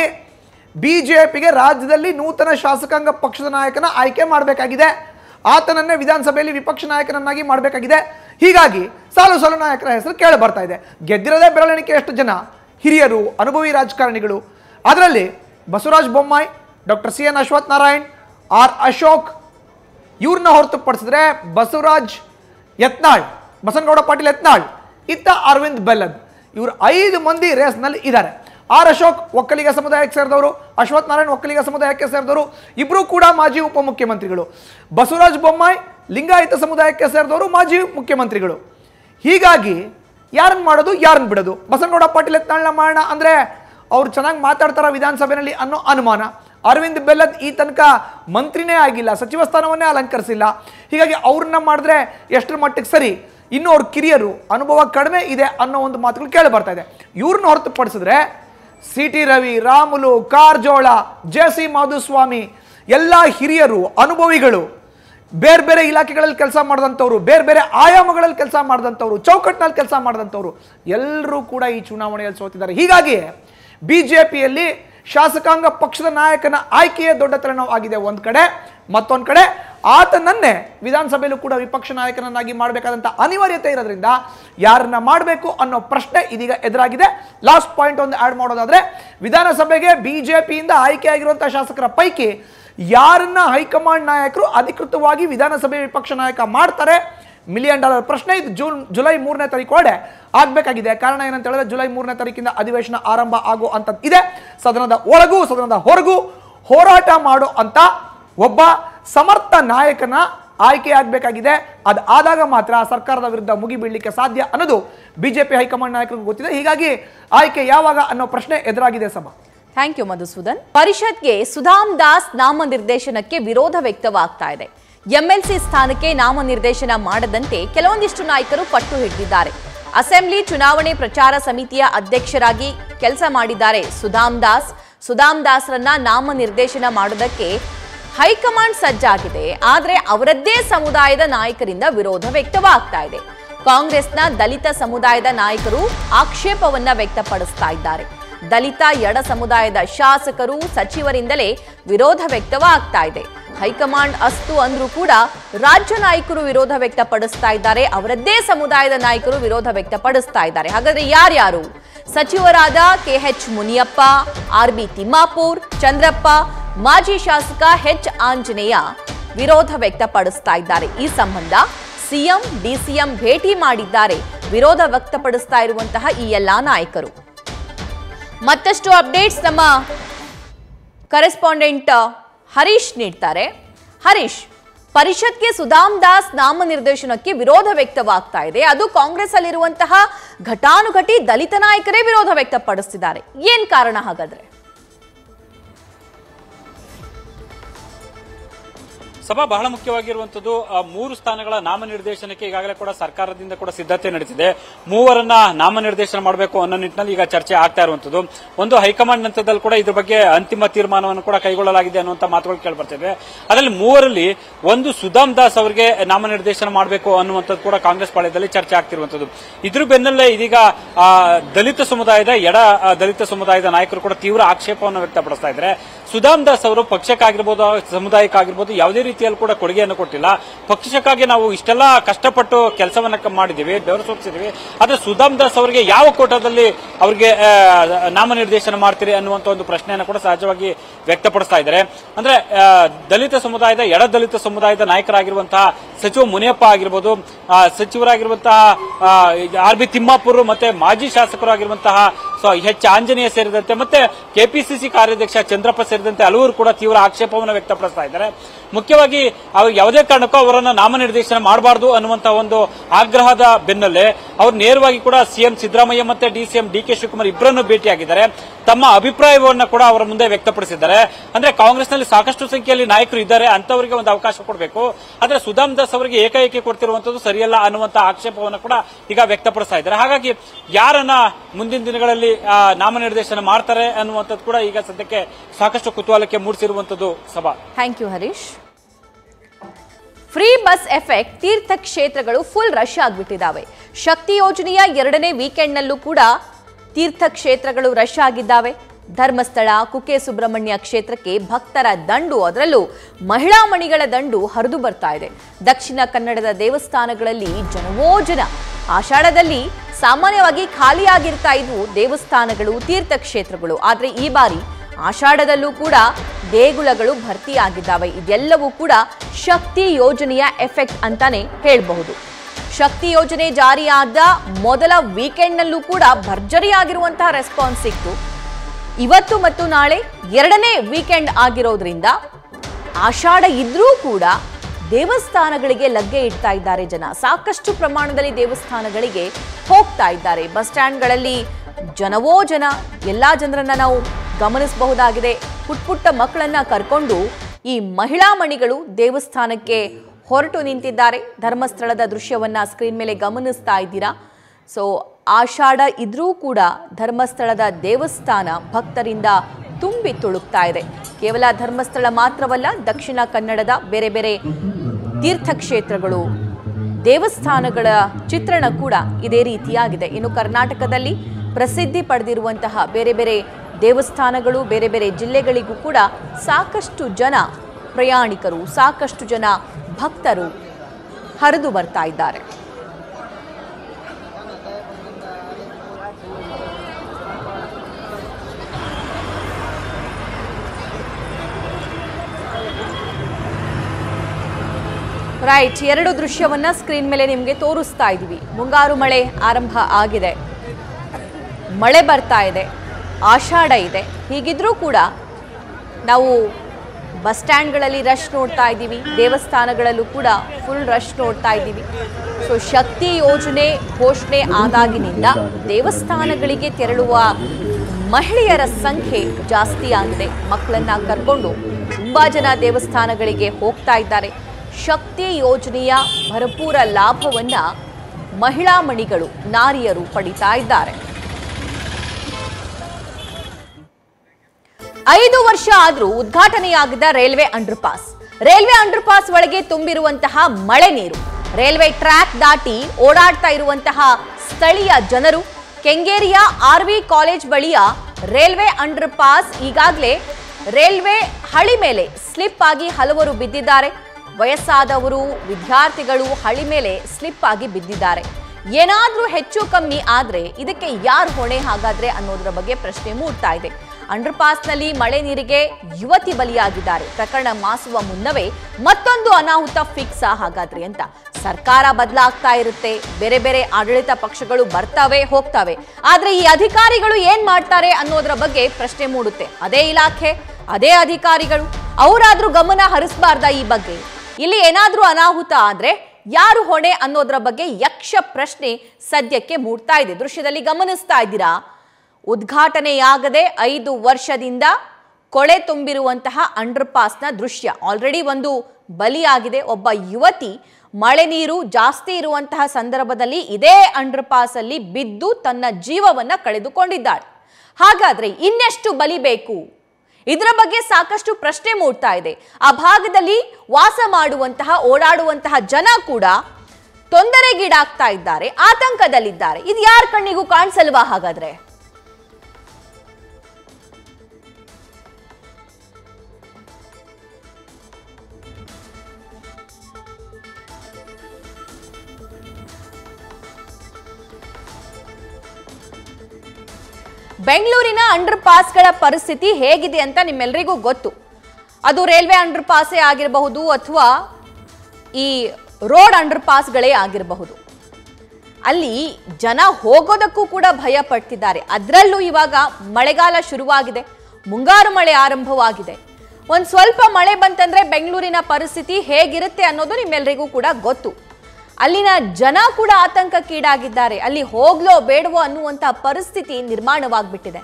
ಬಿಜೆಪಿಗೆ ರಾಜ್ಯದಲ್ಲಿ ನೂತನ ಶಾಸಕಾಂಗ ಪಕ್ಷದ ನಾಯಕನ ಆಯ್ಕೆ ಮಾಡಬೇಕಾಗಿದೆ ಆತನನ್ನೇ ವಿಧಾನಸಭೆಯಲ್ಲಿ ವಿಪಕ್ಷ ನಾಯಕನನ್ನಾಗಿ ಮಾಡಬೇಕಾಗಿದೆ ಹೀಗಾಗಿ ಸಾಲು ಸಾಲು ನಾಯಕರ ಹೆಸರು ಕೇಳಿ ಬರ್ತಾ ಇದೆ ಗೆದ್ದಿರದೇ ಬೆರಳೆಣಿಕೆ ಎಷ್ಟು ಜನ ಹಿರಿಯರು ಅನುಭವಿ ರಾಜಕಾರಣಿಗಳು ಅದರಲ್ಲಿ Basavaraj Bommai doctor C N Ashwath Narayan R Ashok ಇವ್ರನ್ನ ಹೊರತುಪಡಿಸಿದ್ರೆ ಬಸವರಾಜ್ ಯತ್ನಾಳ್ ಬಸನಗೌಡ ಪಾಟೀಲ್ ಯತ್ನಾಳ್ ಇತ್ತ ಅರವಿಂದ್ ಬೆಲ್ಲದ್ ಇವರು ಐದು ಮಂದಿ ರೇಸ್ನಲ್ಲಿ ಇದ್ದಾರೆ ಆರ್ ಅಶೋಕ್ ಒಕ್ಕಲಿಗ ಸಮುದಾಯಕ್ಕೆ ಸೇರಿದವರು ಅಶ್ವಥ್ ನಾರಾಯಣ್ ಒಕ್ಕಲಿಗ ಸಮುದಾಯಕ್ಕೆ ಸೇರಿದವರು ಇಬ್ಬರು ಕೂಡ ಮಾಜಿ ಉಪಮುಖ್ಯಮಂತ್ರಿಗಳು ಬಸವರಾಜ ಬೊಮ್ಮಾಯಿ ಲಿಂಗಾಯತ ಸಮುದಾಯಕ್ಕೆ ಸೇರಿದವರು ಮಾಜಿ ಮುಖ್ಯಮಂತ್ರಿಗಳು ಹೀಗಾಗಿ ಯಾರನ್ನ ಮಾಡೋದು ಯಾರನ್ನ ಬಿಡೋದು ಬಸನಗೌಡ ಪಾಟೀಲ್ ಯತ್ನಾಳ್ನ ಮಾಡೋಣ ಅಂದ್ರೆ ಅವ್ರು ಚೆನ್ನಾಗಿ ಮಾತಾಡ್ತಾರ ವಿಧಾನಸಭೆಯಲ್ಲಿ ಅನ್ನೋ ಅನುಮಾನ ಅರವಿಂದ್ ಬೆಲ್ಲದ್ ಈ ತನಕ ಮಂತ್ರಿನೇ ಆಗಿಲ್ಲ ಸಚಿವ ಸ್ಥಾನವನ್ನೇ ಅಲಂಕರಿಸಿಲ್ಲ ಹೀಗಾಗಿ ಅವ್ರನ್ನ ಮಾಡಿದ್ರೆ ಎಷ್ಟರ ಮಟ್ಟಿಗೆ ಸರಿ ಇನ್ನು ಅವ್ರ ಕಿರಿಯರು ಅನುಭವ ಕಡಿಮೆ ಇದೆ ಅನ್ನೋ ಒಂದು ಮಾತುಗಳು ಕೇಳಿ ಬರ್ತಾ ಇದೆ ಇವ್ರನ್ನ ಹೊರತುಪಡಿಸಿದ್ರೆ C T Ravi Ramulu Karjol J C Madhuswamy ಎಲ್ಲ ಹಿರಿಯರು ಅನುಭವಿಗಳು ಬೇರೆ ಬೇರೆ ಇಲಾಖೆಗಳಲ್ಲಿ ಕೆಲಸ ಮಾಡಿದಂಥವ್ರು ಬೇರೆ ಬೇರೆ ಆಯಾಮಗಳಲ್ಲಿ ಕೆಲಸ ಮಾಡಿದಂಥವ್ರು ಚೌಕಟ್ಟಿನಲ್ಲಿ ಕೆಲಸ ಮಾಡಿದಂಥವ್ರು ಎಲ್ಲರೂ ಕೂಡ ಈ ಚುನಾವಣೆಯಲ್ಲಿ ಸೋತಿದ್ದಾರೆ ಹೀಗಾಗಿ ಬಿ ಜೆ ಪಿಯಲ್ಲಿ ಶಾಸಕಾಂಗ ಪಕ್ಷದ ನಾಯಕನ ಆಯ್ಕೆಯೇ ದೊಡ್ಡ ತಲೆನೋವು ಆಗಿದೆ ಒಂದು ಕಡೆ ಮತ್ತೊಂದು ಕಡೆ ಆತನನ್ನೇ ವಿಧಾನಸಭೆಯಲ್ಲೂ ಕೂಡ ವಿಪಕ್ಷ ನಾಯಕನನ್ನಾಗಿ ಮಾಡಬೇಕಾದಂಥ ಅನಿವಾರ್ಯತೆ ಇರೋದ್ರಿಂದ ಯಾರನ್ನ ಮಾಡಬೇಕು ಅನ್ನೋ ಪ್ರಶ್ನೆ ಇದೀಗ ಎದುರಾಗಿದೆ ಲಾಸ್ಟ್ ಪಾಯಿಂಟ್ ಒಂದು ಆ್ಯಡ್ ಮಾಡೋದಾದ್ರೆ ವಿಧಾನಸಭೆಗೆ ಬಿಜೆಪಿಯಿಂದ ಆಯ್ಕೆಯಾಗಿರುವಂಥ ಶಾಸಕರ ಪೈಕಿ ಯಾರನ್ನ ಹೈಕಮಾಂಡ್ ನಾಯಕರು ಅಧಿಕೃತವಾಗಿ ವಿಧಾನಸಭೆ ವಿಪಕ್ಷ ನಾಯಕ ಮಾಡ್ತಾರೆ ಮಿಲಿಯನ್ ಡಾಲರ್ ಪ್ರಶ್ನೆ ಇದು ಜೂನ್ ಜುಲೈ ಮೂರನೇ ತಾರೀಕು ಒಳಗೆ ಆಗಬೇಕಾಗಿದೆ ಕಾರಣ ಏನಂತ ಹೇಳಿದ್ರೆ ಜುಲೈ ಮೂರನೇ ತಾರೀಕಿಂದ ಅಧಿವೇಶನ ಆರಂಭ ಆಗೋ ಅಂತದ್ದು ಇದೆ ಸದನದ ಒಳಗೂ ಸದನದ ಹೊರಗೂ ಹೋರಾಟ ಮಾಡೋ ಅಂತ ಒಬ್ಬ ಸಮರ್ಥ ನಾಯಕನ ಆಯ್ಕೆ ಆಗಬೇಕಾಗಿದೆ ಅದು ಆದಾಗ ಮಾತ್ರ ಸರ್ಕಾರದ ವಿರುದ್ಧ ಮುಗಿಬೀಳಲಿಕ್ಕೆ ಸಾಧ್ಯ ಅನ್ನೋದು ಬಿಜೆಪಿ ಹೈಕಮಾಂಡ್ ನಾಯಕರಿಗೂ ಗೊತ್ತಿದೆ ಹೀಗಾಗಿ ಆಯ್ಕೆ ಯಾವಾಗ ಅನ್ನೋ ಪ್ರಶ್ನೆ ಎದುರಾಗಿದೆ ಸಭಾ ಥ್ಯಾಂಕ್ ಯು ಮಧುಸೂದನ್ ಪರಿಷತ್ಗೆ ಸುಧಾಮ್ ದಾಸ್ ನಾಮನಿರ್ದೇಶನಕ್ಕೆ ವಿರೋಧ ವ್ಯಕ್ತವಾಗ್ತಾ ಇದೆ ಎಂಎಲ್ಸಿ ಸ್ಥಾನಕ್ಕೆ ನಾಮನಿರ್ದೇಶನ ಮಾಡದಂತೆ ಕೆಲವೊಂದಿಷ್ಟು ನಾಯಕರು ಪಟ್ಟು ಹಿಡಿದಿದ್ದಾರೆ ಅಸೆಂಬ್ಲಿ ಚುನಾವಣೆ ಪ್ರಚಾರ ಸಮಿತಿಯ ಅಧ್ಯಕ್ಷರಾಗಿ ಕೆಲಸ ಮಾಡಿದ್ದಾರೆ ಸುಧಾಮ್ ದಾಸ್ ಸುಧಾಮ್ ದಾಸ್ರನ್ನ ನಾಮನಿರ್ದೇಶನ ಮಾಡೋದಕ್ಕೆ ಹೈಕಮಾಂಡ್ ಸಜ್ಜಾಗಿದೆ ಆದರೆ ಅವರದ್ದೇ ಸಮುದಾಯದ ನಾಯಕರಿಂದ ವಿರೋಧ ವ್ಯಕ್ತವಾಗ್ತಾ ಇದೆ ಕಾಂಗ್ರೆಸ್ನ ದಲಿತ ಸಮುದಾಯದ ನಾಯಕರು ಆಕ್ಷೇಪವನ್ನ ವ್ಯಕ್ತಪಡಿಸ್ತಾ ಇದ್ದಾರೆ ದಲಿತ ಎಡ ಸಮುದಾಯದ ಶಾಸಕರು ಸಚಿವರಿಂದಲೇ ವಿರೋಧ ವ್ಯಕ್ತವಾಗ್ತಾ ಇದೆ ಹೈಕಮಾಂಡ್ ಅಸ್ತು ಅಂದ್ರೂ ಕೂಡ ರಾಜ್ಯ ನಾಯಕರು ವಿರೋಧ ವ್ಯಕ್ತಪಡಿಸ್ತಾ ಇದ್ದಾರೆ ಅವರದ್ದೇ ಸಮುದಾಯದ ನಾಯಕರು ವಿರೋಧ ವ್ಯಕ್ತಪಡಿಸ್ತಾ ಇದ್ದಾರೆ ಹಾಗಾದ್ರೆ ಯಾರ್ಯಾರು ಸಚಿವರಾದ KH Muniyappa R B Timmapur Chandrappa ಮಾಜಿ ಶಾಸಕ ಎಚ್ ಆಂಜನೇಯ ವಿರೋಧ ವ್ಯಕ್ತಪಡಿಸ್ತಾ ಇದ್ದಾರೆ ಈ ಸಂಬಂಧ ಸಿಎಂ ಡಿಸಿಎಂ ಭೇಟಿ ಮಾಡಿದ್ದಾರೆ ವಿರೋಧ ವ್ಯಕ್ತಪಡಿಸ್ತಾ ಇರುವಂತಹ ಈ ಎಲ್ಲಾ ನಾಯಕರು ಮತ್ತಷ್ಟು ಅಪ್ಡೇಟ್ಸ್ ನಮ್ಮ ಕರೆಸ್ಪಾಂಡೆಂಟ್ ಹರೀಶ್ ನೀಡ್ತಾರೆ ಹರೀಶ್ ಪರಿಷತ್ಗೆ ಸುಧಾಮ್ ದಾಸ್ ನಾಮನಿರ್ದೇಶನಕ್ಕೆ ವಿರೋಧ ವ್ಯಕ್ತವಾಗ್ತಾ ಇದೆ ಅದು ಕಾಂಗ್ರೆಸ್ ಅಲ್ಲಿರುವಂತಹ ಘಟಾನುಘಟಿ ದಲಿತ ನಾಯಕರೇ ವಿರೋಧ ವ್ಯಕ್ತಪಡಿಸ್ತಿದ್ದಾರೆ ಏನ್ ಕಾರಣ ಹಾಗಾದ್ರೆ ಸಭಾ ಬಹಳ ಮುಖ್ಯವಾಗಿರುವಂತದ್ದು ಆ, ಮೂರು ಸ್ಥಾನಗಳ ನಾಮನಿರ್ದೇಶನಕ್ಕೆ ಈಗಾಗಲೇ ಕೂಡ ಸರ್ಕಾರದಿಂದ ಕೂಡ ಸಿದ್ಧತೆ ನಡೆದಿದೆ ಮೂವರನ್ನ ನಾಮನಿರ್ದೇಶನ ಮಾಡಬೇಕು ಅನ್ನೋ ನಿಟ್ಟಿನಲ್ಲಿ ಈಗ ಚರ್ಚೆ ಆಗ್ತಾ ಇರುವಂತದ್ದು ಒಂದು ಹೈಕಮಾಂಡ್ ಹಂತದಲ್ಲಿ ಕೂಡ ಇದ್ರ ಬಗ್ಗೆ ಅಂತಿಮ ತೀರ್ಮಾನವನ್ನು ಕೂಡ ಕೈಗೊಳ್ಳಲಾಗಿದೆ ಅನ್ನುವಂತ ಮಾತುಗಳು ಕೇಳ್ಬರ್ತಿದೆ ಅದರಲ್ಲಿ ಮೂವರಲ್ಲಿ ಒಂದು ಸುಧಾಮ್ ದಾಸ್ ಅವರಿಗೆ ನಾಮನಿರ್ದೇಶನ ಮಾಡಬೇಕು ಅನ್ನುವಂಥದ್ದು ಕೂಡ ಕಾಂಗ್ರೆಸ್ ಪಾಳ್ಯದಲ್ಲಿ ಚರ್ಚೆ ಆಗ್ತಿರುವಂತದ್ದು ಇದ್ರ ಬೆನ್ನಲ್ಲೇ ಇದೀಗ ಆ, ದಲಿತ ಸಮುದಾಯದ ಎಡ ಆ, ದಲಿತ ಸಮುದಾಯದ ನಾಯಕರು ಕೂಡ ತೀವ್ರ ಆಕ್ಷೇಪವನ್ನು ವ್ಯಕ್ತಪಡಿಸ್ತಾ ಇದ್ದಾರೆ ಸುಧಾಮ್ ದಾಸ್ ಅವರು ಪಕ್ಷಕ್ಕಾಗಿರ್ಬೋದು ಸಮುದಾಯಕ್ಕಾಗಿರ್ಬೋದು ಯಾವುದೇ ರೀತಿಯಲ್ಲಿ ಕೂಡ ಕೊಡುಗೆಯನ್ನು ಕೊಟ್ಟಿಲ್ಲ ಪಕ್ಷಕ್ಕಾಗಿ ನಾವು ಇಷ್ಟೆಲ್ಲ ಕಷ್ಟಪಟ್ಟು ಕೆಲಸವನ್ನ ಕ- ಮಾಡಿದ್ದೀವಿ ಬೆವರು ಸೋಪಿಸಿದೀವಿ ಆದ್ರೆ ಸುಧಾಮ್ ದಾಸ್ ಅವರಿಗೆ ಯಾವ ಕೋಟದಲ್ಲಿ ಅವರಿಗೆ ಆ, ನಾಮನಿರ್ದೇಶನ ಮಾಡ್ತೀರಿ ಅನ್ನುವಂತ ಒಂದು ಪ್ರಶ್ನೆಯನ್ನು ಕೂಡ ಸಹಜವಾಗಿ ವ್ಯಕ್ತಪಡಿಸ್ತಾ ಇದ್ದಾರೆ ಅಂದ್ರೆ ಆ, ದಲಿತ ಸಮುದಾಯದ ಎಡ ದಲಿತ ಸಮುದಾಯದ ನಾಯಕರಾಗಿರುವಂತಹ ಸಚಿವ ಮುನಿಯಪ್ಪ ಆಗಿರ್ಬೋದು ಆ, ಸಚಿವರಾಗಿರುವಂತಹ ಆರ್ ಬಿ ತಿಮ್ಮಾಪುರ್ ಮತ್ತೆ ಮಾಜಿ ಶಾಸಕರಾಗಿರುವಂತಹ ಸೊ ಎಚ್ ಆಂಜನೇಯ ಸೇರಿದಂತೆ ಮತ್ತೆ ಕೆಪಿಸಿಸಿ ಕಾರ್ಯಾಧ್ಯಕ್ಷ ಚಂದ್ರಪ್ಪ ಸೇರಿದಂತೆ ಹಲವರು ಕೂಡ ತೀವ್ರ ಆಕ್ಷೇಪವನ್ನು ವ್ಯಕ್ತಪಡಿಸ್ತಾ ಇದ್ದಾರೆ ಮುಖ್ಯವಾಗಿ ಅವ್ರು ಯಾವುದೇ ಕಾರಣಕ್ಕೂ ಅವರನ್ನ ನಾಮನಿರ್ದೇಶನ ಮಾಡಬಾರದು ಅನ್ನುವಂತಹ ಒಂದು ಆಗ್ರಹದ ಬೆನ್ನಲ್ಲೇ ಅವರು ನೇರವಾಗಿ ಕೂಡ ಸಿಎಂ ಸಿದ್ದರಾಮಯ್ಯ ಮತ್ತೆ ಡಿಸಿಎಂ ಡಿ ಕೆ ಶಿವಕುಮಾರ್ ಇಬ್ಬರನ್ನು ಭೇಟಿಯಾಗಿದ್ದಾರೆ ತಮ್ಮ ಅಭಿಪ್ರಾಯವನ್ನ ಕೂಡ ಅವರ ಮುಂದೆ ವ್ಯಕ್ತಪಡಿಸಿದ್ದಾರೆ ಅಂದ್ರೆ ಕಾಂಗ್ರೆಸ್ನಲ್ಲಿ ಸಾಕಷ್ಟು ಸಂಖ್ಯೆಯಲ್ಲಿ ನಾಯಕರು ಇದ್ದಾರೆ ಅಂತವರಿಗೆ ಒಂದು ಅವಕಾಶ ಕೊಡಬೇಕು ಆದ್ರೆ ಸುಧಾಮ್ ದಾಸ್ ಅವರಿಗೆ ಏಕಾಏಕಿ ಕೊಡ್ತಿರುವಂತದ್ದು ಸರಿಯಲ್ಲ ಅನ್ನುವಂತ ಆಕ್ಷೇಪವನ್ನು ಕೂಡ ಈಗ ವ್ಯಕ್ತಪಡಿಸ್ತಾ ಇದ್ದಾರೆ ಹಾಗಾಗಿ ಯಾರನ್ನ ಮುಂದಿನ ದಿನಗಳಲ್ಲಿ ಆ, ನಾಮನಿರ್ದೇಶನ ಮಾಡ್ತಾರೆ ಅನ್ನುವಂಥದ್ದು ಕೂಡ ಈಗ ಸದ್ಯಕ್ಕೆ ಸಾಕಷ್ಟು ಕುತೂಹಲಕ್ಕೆ ಮೂಡಿಸಿರುವಂತದ್ದು ಸಭಾ thank you Harish free bus effect ತೀರ್ಥಕ್ಷೇತ್ರಗಳು ಫುಲ್ ರಶ್ ಆಗಿಬಿಟ್ಟಿದ್ದಾವೆ ಶಕ್ತಿ ಯೋಜನೆಯ ಎರಡನೇ ವೀಕೆಂಡ್ನಲ್ಲೂ ಕೂಡ ತೀರ್ಥಕ್ಷೇತ್ರಗಳು ರಶ್ ಆಗಿದ್ದಾವೆ ಧರ್ಮಸ್ಥಳ ಕುಕ್ಕೆ ಸುಬ್ರಹ್ಮಣ್ಯ ಕ್ಷೇತ್ರಕ್ಕೆ ಭಕ್ತರ ದಂಡು ಅದರಲ್ಲೂ ಮಹಿಳಾ ಮಣಿಗಳ ದಂಡು ಹರಿದು ಬರ್ತಾ ಇದೆ ದಕ್ಷಿಣ ಕನ್ನಡದ ದೇವಸ್ಥಾನಗಳಲ್ಲಿ ಜನವೋ ಜನ ಆಷಾಢದಲ್ಲಿ ಸಾಮಾನ್ಯವಾಗಿ ಖಾಲಿಯಾಗಿರ್ತಾ ಇದ್ವು ದೇವಸ್ಥಾನಗಳು ತೀರ್ಥಕ್ಷೇತ್ರಗಳು ಆದರೆ ಈ ಬಾರಿ ಆಷಾಢದಲ್ಲೂ ಕೂಡ ದೇಗುಲಗಳು ಭರ್ತಿಯಾಗಿದ್ದಾವೆ ಇದೆಲ್ಲವೂ ಕೂಡ ಶಕ್ತಿ ಯೋಜನೆಯ ಎಫೆಕ್ಟ್ ಅಂತಾನೆ ಹೇಳಬಹುದು ಶಕ್ತಿ ಯೋಜನೆ ಜಾರಿಯಾದ ಮೊದಲ ವೀಕೆಂಡ್ನಲ್ಲೂ ಕೂಡ ಭರ್ಜರಿಯಾಗಿರುವಂತಹ ರೆಸ್ಪಾನ್ಸ್ ಸಿಕ್ತು ಇವತ್ತು ಮತ್ತು ನಾಳೆ ಎರಡನೇ ವೀಕೆಂಡ್ ಆಗಿರೋದ್ರಿಂದ ಆಷಾಢ ಇದ್ರೂ ಕೂಡ ದೇವಸ್ಥಾನಗಳಿಗೆ ಲಗ್ಗೆ ಇಡ್ತಾ ಇದ್ದಾರೆ ಜನ ಸಾಕಷ್ಟು ಪ್ರಮಾಣದಲ್ಲಿ ದೇವಸ್ಥಾನಗಳಿಗೆ ಹೋಗ್ತಾ ಇದ್ದಾರೆ ಬಸ್ ಸ್ಟ್ಯಾಂಡ್ಗಳಲ್ಲಿ ಜನವೋ ಜನ ಎಲ್ಲಾ ಜನರನ್ನ ನಾವು ಗಮನಿಸಬಹುದಾಗಿದೆ ಪುಟ್ ಪುಟ್ಟ ಮಕ್ಕಳನ್ನ ಕರ್ಕೊಂಡು ಈ ಮಹಿಳಾ ಮಣಿಗಳು ದೇವಸ್ಥಾನಕ್ಕೆ ಹೊರಟು ನಿಂತಿದ್ದಾರೆ ಧರ್ಮಸ್ಥಳದ ದೃಶ್ಯವನ್ನ ಸ್ಕ್ರೀನ್ ಮೇಲೆ ಗಮನಿಸ್ತಾ ಇದ್ದೀರಾ ಸೊ ಆಷಾಢ ಇದ್ರೂ ಕೂಡ ಧರ್ಮಸ್ಥಳದ ದೇವಸ್ಥಾನ ಭಕ್ತರಿಂದ ತುಂಬಿ ತುಳುಕ್ತಾ ಇದೆ ಕೇವಲ ಧರ್ಮಸ್ಥಳ ಮಾತ್ರವಲ್ಲ ದಕ್ಷಿಣ ಕನ್ನಡದ ಬೇರೆ ಬೇರೆ ತೀರ್ಥಕ್ಷೇತ್ರಗಳು ದೇವಸ್ಥಾನಗಳ ಚಿತ್ರಣ ಕೂಡ ಇದೇ ರೀತಿಯಾಗಿದೆ ಇನ್ನು ಕರ್ನಾಟಕದಲ್ಲಿ ಪ್ರಸಿದ್ಧಿ ಪಡೆದಿರುವಂತಹ ಬೇರೆ ಬೇರೆ ದೇವಸ್ಥಾನಗಳು ಬೇರೆ ಬೇರೆ ಜಿಲ್ಲೆಗಳಿಗೂ ಕೂಡ ಸಾಕಷ್ಟು ಜನ ಪ್ರಯಾಣಿಕರು ಸಾಕಷ್ಟು ಜನ ಭಕ್ತರು ಹರಿದು ಬರ್ತಾ ಇದ್ದಾರೆ ರೈಟ್ ಎರಡು ದೃಶ್ಯವನ್ನ ಸ್ಕ್ರೀನ್ ಮೇಲೆ ನಿಮಗೆ ತೋರಿಸ್ತಾ ಇದ್ದೀವಿ ಮುಂಗಾರು ಮಳೆ ಆರಂಭ ಆಗಿದೆ ಮಳೆ ಬರ್ತಾ ಇದೆ ಆಷಾಢ ಇದೆ ಹೀಗಿದ್ರೂ ಕೂಡ ನಾವು ಬಸ್ ಸ್ಟ್ಯಾಂಡ್ಗಳಲ್ಲಿ ರಶ್ ನೋಡ್ತಾ ಇದ್ದೀವಿ ದೇವಸ್ಥಾನಗಳಲ್ಲೂ ಕೂಡ ಫುಲ್ ರಶ್ ನೋಡ್ತಾ ಇದ್ದೀವಿ ಸೊ ಶಕ್ತಿ ಯೋಜನೆ ಘೋಷಣೆ ಆದಾಗಿನಿಂದ ದೇವಸ್ಥಾನಗಳಿಗೆ ತೆರಳುವ ಮಹಿಳೆಯರ ಸಂಖ್ಯೆ ಜಾಸ್ತಿ ಆಗಿದೆ ಮಕ್ಕಳನ್ನ ಕರ್ಕೊಂಡು ತುಂಬಾ ಜನ ದೇವಸ್ಥಾನಗಳಿಗೆ ಹೋಗ್ತಾ ಇದ್ದಾರೆ ಶಕ್ತಿ ಯೋಜನೆಯ ಭರಪೂರ ಲಾಭವನ್ನ ಮಹಿಳಾ ಮಣಿಗಳು ನಾರಿಯರು ಪಡಿತಾ ಇದ್ದಾರೆ ಐದು ವರ್ಷ ಆದ್ರೂ ಉದ್ಘಾಟನೆಯಾಗದ railway underpass railway underpass ಒಳಗೆ ತುಂಬಿರುವಂತಹ ಮಳೆ ನೀರು ರೈಲ್ವೆ ಟ್ರ್ಯಾಕ್ ದಾಟಿ ಓಡಾಡ್ತಾ ಇರುವಂತಹ ಸ್ಥಳೀಯ ಜನರು ಕೆಂಗೇರಿಯ ಆರ್ವಿ ಕಾಲೇಜ್ ಬಳಿಯ ರೈಲ್ವೆ ಅಂಡರ್ ಪಾಸ್ ಈಗಾಗಲೇ ರೈಲ್ವೆ ಹಳಿ ಮೇಲೆ ಸ್ಲಿಪ್ ಆಗಿ ಹಲವರು ಬಿದ್ದಿದ್ದಾರೆ ವಯಸ್ಸಾದವರು ವಿದ್ಯಾರ್ಥಿಗಳು ಹಳಿ ಮೇಲೆ ಸ್ಲಿಪ್ ಆಗಿ ಬಿದ್ದಿದ್ದಾರೆ ಏನಾದ್ರೂ ಹೆಚ್ಚು ಕಮ್ಮಿ ಆದ್ರೆ ಇದಕ್ಕೆ ಯಾರು ಹೊಣೆ ಹಾಗಾದ್ರೆ ಅನ್ನೋದರ ಬಗ್ಗೆ ಪ್ರಶ್ನೆ ಮೂಡ್ತಾ ಇದೆ ಅಂಡರ್ ಪಾಸ್ನಲ್ಲಿ ಮಳೆ ನೀರಿಗೆ ಯುವತಿ ಬಲಿಯಾಗಿದ್ದಾರೆ ಪ್ರಕರಣ ಮಾಸುವ ಮುನ್ನವೇ ಮತ್ತೊಂದು ಅನಾಹುತ ಫಿಕ್ಸ್ ಹಾಗಾದ್ರಿ ಅಂತ ಸರ್ಕಾರ ಬದಲಾಗ್ತಾ ಇರುತ್ತೆ ಬೇರೆ ಬೇರೆ ಆಡಳಿತ ಪಕ್ಷಗಳು ಬರ್ತವೆ ಹೋಗ್ತವೆ ಆದ್ರೆ ಈ ಅಧಿಕಾರಿಗಳು ಏನ್ ಮಾಡ್ತಾರೆ ಅನ್ನೋದರ ಬಗ್ಗೆ ಪ್ರಶ್ನೆ ಮೂಡುತ್ತೆ ಅದೇ ಇಲಾಖೆ ಅದೇ ಅಧಿಕಾರಿಗಳು ಅವರಾದ್ರೂ ಗಮನ ಹರಿಸಬಾರ್ದ ಈ ಬಗ್ಗೆ ಇಲ್ಲಿ ಏನಾದ್ರೂ ಅನಾಹುತ ಆದ್ರೆ ಯಾರು ಹೊಣೆ ಅನ್ನೋದರ ಬಗ್ಗೆ ಯಕ್ಷ ಪ್ರಶ್ನೆ ಸದ್ಯಕ್ಕೆ ಮೂಡ್ತಾ ಇದೆ ದೃಶ್ಯದಲ್ಲಿ ಗಮನಿಸ್ತಾ ಇದ್ದೀರಾ ಉದ್ಘಾಟನೆಯಾಗದೆ ಐದು ವರ್ಷದಿಂದ ಕೊಳೆ ತುಂಬಿರುವಂತಹ ಅಂಡರ್ ಪಾಸ್ನ ದೃಶ್ಯ ಆಲ್ರೆಡಿ ಒಂದು ಬಲಿಯಾಗಿದೆ ಒಬ್ಬ ಯುವತಿ ಮಳೆ ನೀರು ಜಾಸ್ತಿ ಇರುವಂತಹ ಸಂದರ್ಭದಲ್ಲಿ ಇದೇ ಅಂಡರ್ ಪಾಸ್ ಅಲ್ಲಿ ಬಿದ್ದು ತನ್ನ ಜೀವವನ್ನ ಕಳೆದುಕೊಂಡಿದ್ದಾಳೆ ಹಾಗಾದ್ರೆ ಇನ್ನೆಷ್ಟು ಬಲಿ ಬೇಕು ಇದರ ಬಗ್ಗೆ ಸಾಕಷ್ಟು ಪ್ರಶ್ನೆ ಮೂಡ್ತಾ ಇದೆ ಆ ಭಾಗದಲ್ಲಿ ವಾಸ ಮಾಡುವಂತಹ ಓಡಾಡುವಂತಹ ಜನ ಕೂಡ ತೊಂದರೆಗೀಡಾಗ್ತಾ ಇದ್ದಾರೆ ಆತಂಕದಲ್ಲಿದ್ದಾರೆ ಇದು ಯಾರ ಕಣ್ಣಿಗೂ ಕಾಣಿಸಲ್ವಾ ಹಾಗಾದ್ರೆ ಬೆಂಗಳೂರಿನ ಅಂಡರ್ ಪಾಸ್ಗಳ ಪರಿಸ್ಥಿತಿ ಹೇಗಿದೆ ಅಂತ ನಿಮ್ಮೆಲ್ಲರಿಗೂ ಗೊತ್ತು ಅದು ರೈಲ್ವೆ ಅಂಡರ್ ಪಾಸೇ ಆಗಿರಬಹುದು ಅಥವಾ ಈ ರೋಡ್ ಅಂಡರ್ ಪಾಸ್ಗಳೇ ಆಗಿರಬಹುದು ಅಲ್ಲಿ ಜನ ಹೋಗೋದಕ್ಕೂ ಕೂಡ ಭಯ ಪಡ್ತಿದ್ದಾರೆ ಅದರಲ್ಲೂ ಇವಾಗ ಮಳೆಗಾಲ ಶುರುವಾಗಿದೆ ಮುಂಗಾರು ಮಳೆ ಆರಂಭವಾಗಿದೆ ಒಂದು ಸ್ವಲ್ಪ ಮಳೆ ಬಂತಂದ್ರೆ ಬೆಂಗಳೂರಿನ ಪರಿಸ್ಥಿತಿ ಹೇಗಿರುತ್ತೆ ಅನ್ನೋದು ನಿಮ್ಮೆಲ್ಲರಿಗೂ ಕೂಡ ಗೊತ್ತು ಅಲ್ಲಿನ ಜನ ಕೂಡ ಆತಂಕಕ್ಕೀಡಾಗಿದ್ದಾರೆ ಅಲ್ಲಿ ಹೋಗ್ಲೋ ಬೇಡವೋ ಅನ್ನುವಂಥ ಪರಿಸ್ಥಿತಿ ನಿರ್ಮಾಣವಾಗ್ಬಿಟ್ಟಿದೆ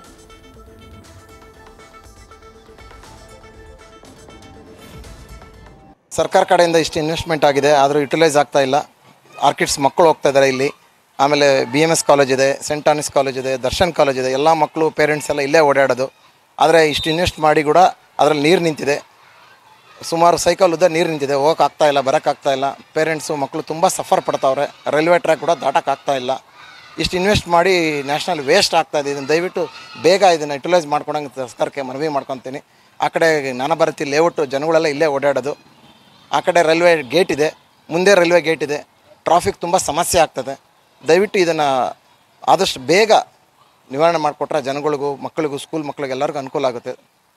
ಸರ್ಕಾರ ಕಡೆಯಿಂದ ಇಷ್ಟು ಇನ್ವೆಸ್ಟ್ಮೆಂಟ್ ಆಗಿದೆ ಆದರೂ ಯುಟಿಲೈಸ್ ಆಗ್ತಾ ಇಲ್ಲ ಆರ್ಕಿಡ್ಸ್ ಮಕ್ಕಳು ಹೋಗ್ತಾ ಇದ್ದಾರೆ ಇಲ್ಲಿ ಆಮೇಲೆ ಬಿ ಎಮ್ ಎಸ್ ಕಾಲೇಜ್ ಇದೆ ಸೆಂಟ್ ಆನಿಸ್ ಕಾಲೇಜ್ ಇದೆ ದರ್ಶನ್ ಕಾಲೇಜ್ ಇದೆ ಎಲ್ಲ ಮಕ್ಕಳು ಪೇರೆಂಟ್ಸ್ ಎಲ್ಲ ಇಲ್ಲೇ ಓಡಾಡೋದು ಆದರೆ ಇಷ್ಟು ಇನ್ವೆಸ್ಟ್ ಮಾಡಿ ಕೂಡ ಅದರಲ್ಲಿ ನೀರು ನಿಂತಿದೆ ಸುಮಾರು ಸೈಕಲ್ ಉದ್ದ ನೀರು ನಿಂತಿದೆ ಹೋಗಕ್ಕೆ ಆಗ್ತಾ ಇಲ್ಲ ಬರೋಕ್ಕಾಗ್ತಾ ಇಲ್ಲ ಪೇರೆಂಟ್ಸು ಮಕ್ಕಳು ತುಂಬ ಸಫರ್ ಪಡ್ತಾವ್ರೆ ರೈಲ್ವೆ ಟ್ರ್ಯಾಕ್ ಕೂಡ ದಾಟಕ್ಕಾಗ್ತಾ ಇಲ್ಲ ಇಷ್ಟು ಇನ್ವೆಸ್ಟ್ ಮಾಡಿ ನ್ಯಾಷನಲ್ ವೇಸ್ಟ್ ಆಗ್ತಾ ಇದೆ ಇದನ್ನು ದಯವಿಟ್ಟು ಬೇಗ ಇದನ್ನು ಯುಟಿಲೈಸ್ ಮಾಡ್ಕೊಳಂಗೆ ಸರ್ಕಾರಕ್ಕೆ ಮನವಿ ಮಾಡ್ಕೊತೀನಿ ಆ ಕಡೆ ನಾನಭಾರತಿ ಲೇಔಟ್ ಜನಗಳೆಲ್ಲ ಇಲ್ಲೇ ಓಡಾಡೋದು ಆ ಕಡೆ ರೈಲ್ವೆ ಗೇಟ್ ಇದೆ ಮುಂದೆ ರೈಲ್ವೆ ಗೇಟ್ ಇದೆ ಟ್ರಾಫಿಕ್ ತುಂಬ ಸಮಸ್ಯೆ ಆಗ್ತದೆ ದಯವಿಟ್ಟು ಇದನ್ನು ಆದಷ್ಟು ಬೇಗ ನಿವಾರಣೆ ಮಾಡಿಕೊಟ್ರೆ ಜನಗಳಿಗೂ ಮಕ್ಕಳಿಗೂ ಸ್ಕೂಲ್ ಮಕ್ಕಳಿಗೆ ಎಲ್ಲರಿಗೂ ಅನುಕೂಲ ಆಗುತ್ತೆ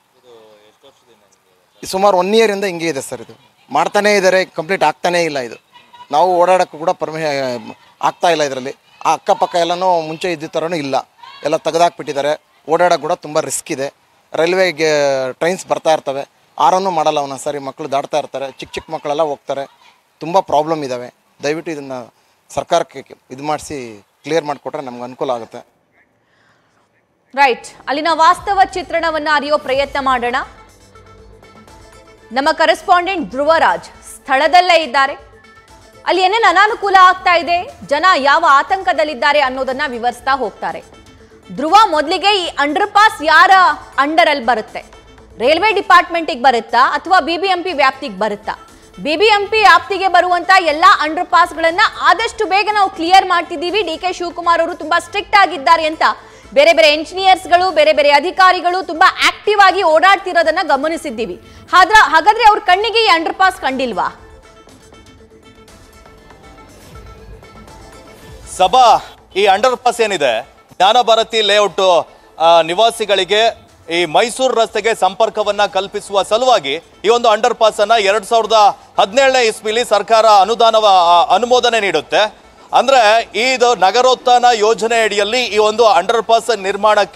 ಇದು ಸುಮಾರು ಒನ್ ಇಯರಿಂದ ಹಿಂಗೆ ಇದೆ ಸರ್ ಇದು ಮಾಡ್ತಾನೇ ಇದ್ದಾರೆ ಕಂಪ್ಲೀಟ್ ಆಗ್ತಾನೇ ಇಲ್ಲ ಇದು ನಾವು ಓಡಾಡೋಕ್ಕೂ ಕೂಡ ಪರ್ಮಿ ಆಗ್ತಾ ಇಲ್ಲ ಇದರಲ್ಲಿ ಆ ಅಕ್ಕಪಕ್ಕ ಎಲ್ಲನೂ ಮುಂಚೆ ಇದ್ದ ಥರನೂ ಇಲ್ಲ ಎಲ್ಲ ತೆಗೆದಾಕ್ಬಿಟ್ಟಿದ್ದಾರೆ ಓಡಾಡೋಕೆ ಕೂಡ ತುಂಬ ರಿಸ್ಕ್ ಇದೆ ರೈಲ್ವೆಗೆ ಟ್ರೈನ್ಸ್ ಬರ್ತಾ ಇರ್ತವೆ ಆರನ್ನು ಮಾಡಲ್ಲ ಅವನ ಸರಿ ಮಕ್ಕಳು ದಾಟ್ತಾ ಇರ್ತಾರೆ ಚಿಕ್ಕ ಚಿಕ್ಕ ಮಕ್ಕಳೆಲ್ಲ ಹೋಗ್ತಾರೆ ತುಂಬ ಪ್ರಾಬ್ಲಮ್ ಇದ್ದಾವೆ ದಯವಿಟ್ಟು ಇದನ್ನು ಸರ್ಕಾರಕ್ಕೆ ಇದು ಮಾಡಿಸಿ ಕ್ಲಿಯರ್ ಮಾಡಿಕೊಟ್ರೆ ನಮ್ಗೆ ಅನುಕೂಲ ಆಗುತ್ತೆ ರೈಟ್ ಅಲ್ಲಿನ ವಾಸ್ತವ ಚಿತ್ರಣವನ್ನ ಅರಿಯೋ ಪ್ರಯತ್ನ ಮಾಡೋಣ ನಮ್ಮ ಕರೆಸ್ಪಾಂಡೆಂಟ್ ಧ್ರುವರಾಜ್ ಸ್ಥಳದಲ್ಲೇ ಇದ್ದಾರೆ ಅಲ್ಲಿ ಏನೇನು ಅನಾನುಕೂಲ ಆಗ್ತಾ ಇದೆ ಜನ ಯಾವ ಆತಂಕದಲ್ಲಿದ್ದಾರೆ ಅನ್ನೋದನ್ನ ವಿವರಿಸ್ತಾ ಹೋಗ್ತಾರೆ ಧ್ರುವ ಮೊದಲಿಗೆ ಈ ಅಂಡರ್ ಪಾಸ್ ಯಾರ ಅಂಡರ್ ಅಲ್ಲಿ ಬರುತ್ತೆ ರೈಲ್ವೆ ಡಿಪಾರ್ಟ್ಮೆಂಟಿಗೆ ಬರುತ್ತಾ ಅಥವಾ ಬಿಬಿಎಂಪಿ ವ್ಯಾಪ್ತಿಗೆ ಬರುತ್ತಾ ಬಿಬಿಎಂಪಿ ವ್ಯಾಪ್ತಿಗೆ ಬರುವಂತ ಎಲ್ಲಾ ಅಂಡರ್ ಪಾಸ್ಗಳನ್ನ ಆದಷ್ಟು ಬೇಗ ನಾವು ಕ್ಲಿಯರ್ ಮಾಡ್ತಿದ್ದೀವಿ ಡಿ ಕೆ ಶಿವಕುಮಾರ್ ಅವರು ತುಂಬಾ ಸ್ಟ್ರಿಕ್ಟ್ ಆಗಿದ್ದಾರೆ ಅಂತ ಬೇರೆ ಬೇರೆ ಎಂಜಿನಿಯರ್ಸ್ಗಳು ಬೇರೆ ಬೇರೆ ಅಧಿಕಾರಿಗಳು ತುಂಬಾ ಆಕ್ಟಿವ್ ಆಗಿ ಓಡಾಡ್ತಿರೋದನ್ನ ಗಮನಿಸಿದ್ದೀವಿ ಆದ್ರ ಹಾಗಾದ್ರೆ ಅವ್ರ ಕಣ್ಣಿಗೆ ಈ ಅಂಡರ್ ಪಾಸ್ ಕಂಡಿಲ್ವಾ ಸಭಾ ಈ ಅಂಡರ್ ಪಾಸ್ ಏನಿದೆ ಜ್ಞಾನ ಭಾರತಿ ಲೇಔಟ್ ಆ, ನಿವಾಸಿಗಳಿಗೆ ಈ ಮೈಸೂರು ರಸ್ತೆಗೆ ಸಂಪರ್ಕವನ್ನ ಕಲ್ಪಿಸುವ ಸಲುವಾಗಿ ಈ ಒಂದು ಅಂಡರ್ ಪಾಸ್ ಅನ್ನ ಎರಡ್ ಸಾವಿರದ ಹದಿನೇಳನೇ ಇಸ್ವಿಲಿ ಸರ್ಕಾರ ಅನುದಾನವ ಆ, ಅನುಮೋದನೆ ನೀಡುತ್ತೆ ಅಂದ್ರೆ ಇದು ನಗರೋತ್ಥಾನ ಯೋಜನೆ ಅಡಿಯಲ್ಲಿ ಈ ಒಂದು ಅಂಡರ್ ಪಾಸ್ ನಿರ್ಮಾಣಕ್ಕೆ